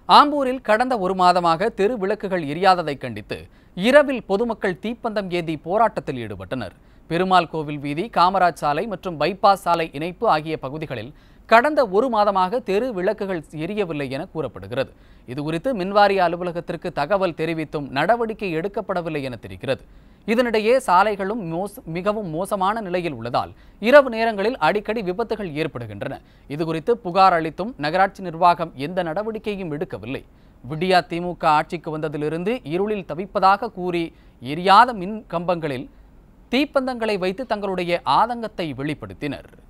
ஆம்பூரில் கடந்த ஒரு மாதமாக தெரு விளக்குகள் எரியாததை கண்டித்து இரவில் பொதுமக்கள் தீப்பந்தம் ஏந்தி போராட்டத்தில் ஈடுபட்டனர் பெருமாள் கோவில் வீதி காமராஜ் சாலை மற்றும் பைபாஸ் சாலை இணைப்பு ஆகிய பகுதிகளில் கடந்த ஒரு மாதமாக தெரு விளக்குகள் எரியவில்லை என கூறப்படுகிறது இதுகுறித்து மின்வாரிய அலுவலகத்திற்கு தகவல் தெரிவித்தும் நடவடிக்கை எடுக்கப்படவில்லை என தெரிகிறது இதனிடையே சாலைகளும் மோச மிகவும் மோசமான நிலையில் உள்ளதால் இரவு நேரங்களில் அடிக்கடி விபத்துகள் ஏற்படுகின்றன இதுகுறித்து புகார் அளித்தும் நகராட்சி நிர்வாகம் எந்த நடவடிக்கையும் எடுக்கவில்லை விடியா திமுக ஆட்சிக்கு வந்ததிலிருந்து இருளில் தவிப்பதாக கூறி எரியாத மின் கம்பங்களில் தீப்பந்தங்களை வைத்து தங்களுடைய ஆதங்கத்தை வெளிப்படுத்தினர்